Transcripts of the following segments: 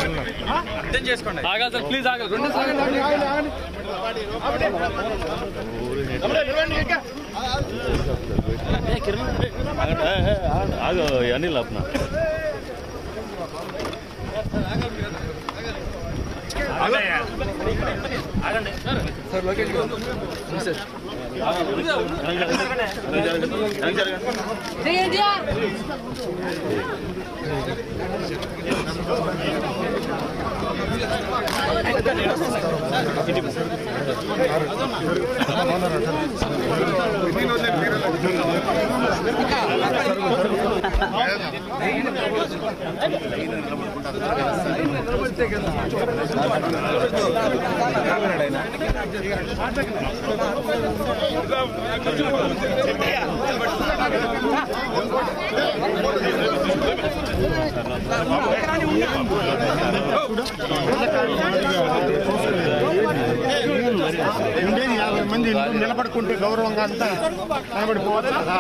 అర్థం చేసుకోండి ఆగాలి సార్ ప్లీజ్ ఆగాలి రెండు సాగండి ఆగు అనిల్ అప్నా ఉండేది యాభై మంది నిలబడుకుంటే గౌరవంగా అంతా నిలబడిపోవచ్చు కదా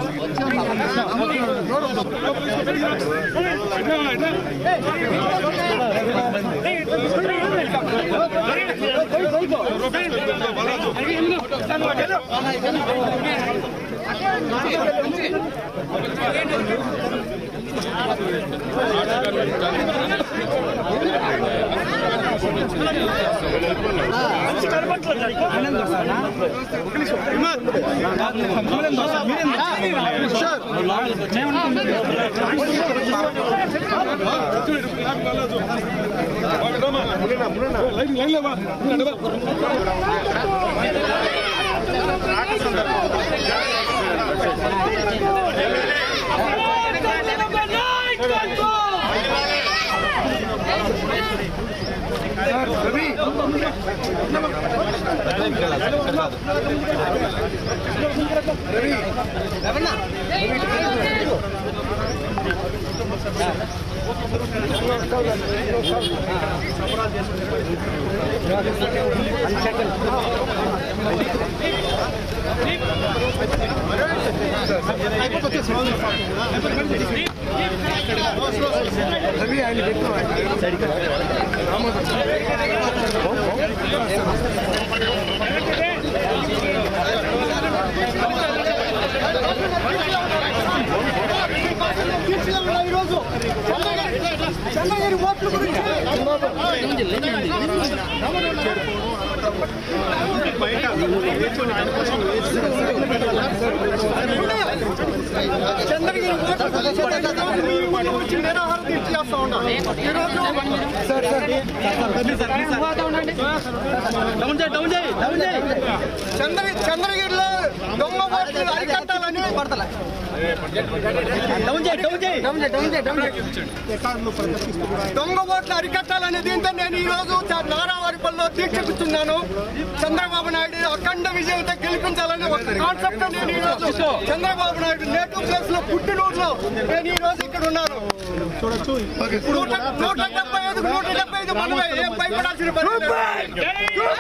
చంద్ర చంద్రగిరిలో దొంగ ఓట్లు అరికట్టాలని పడతలే దొంగ ఓట్లు అరికట్టాలనే దీంతో నేను ఈ రోజు నారావారిపల్లిలో దీక్ష కూర్చున్నాను చంద్రబాబు నాయుడు అఖండ విజయంతో గెలిపించాలని ఒక కాన్సెప్ట్ నేను ఈ రోజు చంద్రబాబు నాయుడు నేటివ్ ప్లేస్ లో పుట్టినూరులో నేను ఈ రోజు ఇక్కడ ఉన్నాను నూట నూట డెబ్బై ఐదు నూట డెబ్బై ఐదు మనమే ఏం భయపడాల్సిన పని లేదు.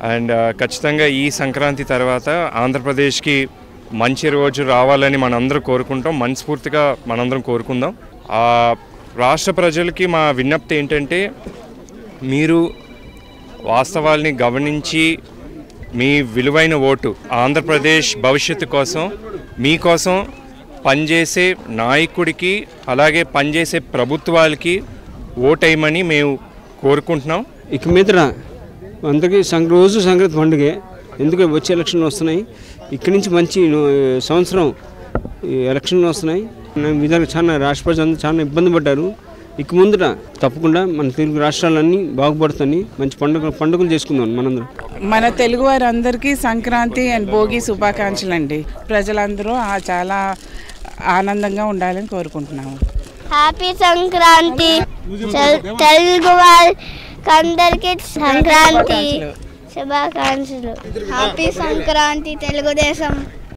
అండ్ ఖచ్చితంగా ఈ సంక్రాంతి తర్వాత ఆంధ్రప్రదేశ్కి మంచి రోజు రావాలని మనందరం కోరుకుంటాం మనస్ఫూర్తిగా మనందరం కోరుకుందాం ఆ, రాష్ట్ర ప్రజలకి మా విజ్ఞప్తి ఏంటంటే మీరు వాస్తవాల్ని గమనించి మీ విలువైన ఓటు ఆంధ్రప్రదేశ్ భవిష్యత్తు కోసం మీకోసం పనిచేసే నాయకుడికి అలాగే పనిచేసే ప్రభుత్వాలకి ఓటేయమని మేము కోరుకుంటున్నాం ఇక మీదట అందరికీ సంక రోజు సంక్రాంతి పండుగే ఎందుకు వచ్చే ఎలక్షన్లు వస్తున్నాయి ఇక్కడి నుంచి మంచి ను- సంవత్సరం ఈ ఎలక్షన్లు వస్తున్నాయి నా- విధాలు చాలా రాష్ట్ర ప్రజలందరూ చాలా ఇబ్బంది పడ్డారు ఇక ముందట తప్పకుండా మన తెలుగు రాష్ట్రాలన్నీ బాగుపడుతాయి మంచి పండుగ పండుగలు చేసుకుందాం మనందరం మన తెలుగు వారందరికీ సంక్రాంతి అండ్ భోగి శుభాకాంక్షలు అండి ప్రజలందరూ ఆ చాలా ఆనందంగా ఉండాలని కోరుకుంటున్నాము హ్యాపీ సంక్రాంతి తెల్- తెలుగు వాళ్ళకందరికి సంక్రాంతి శుభాకాంక్షలు హ్యాపీ సంక్రాంతి తెలుగుదేశం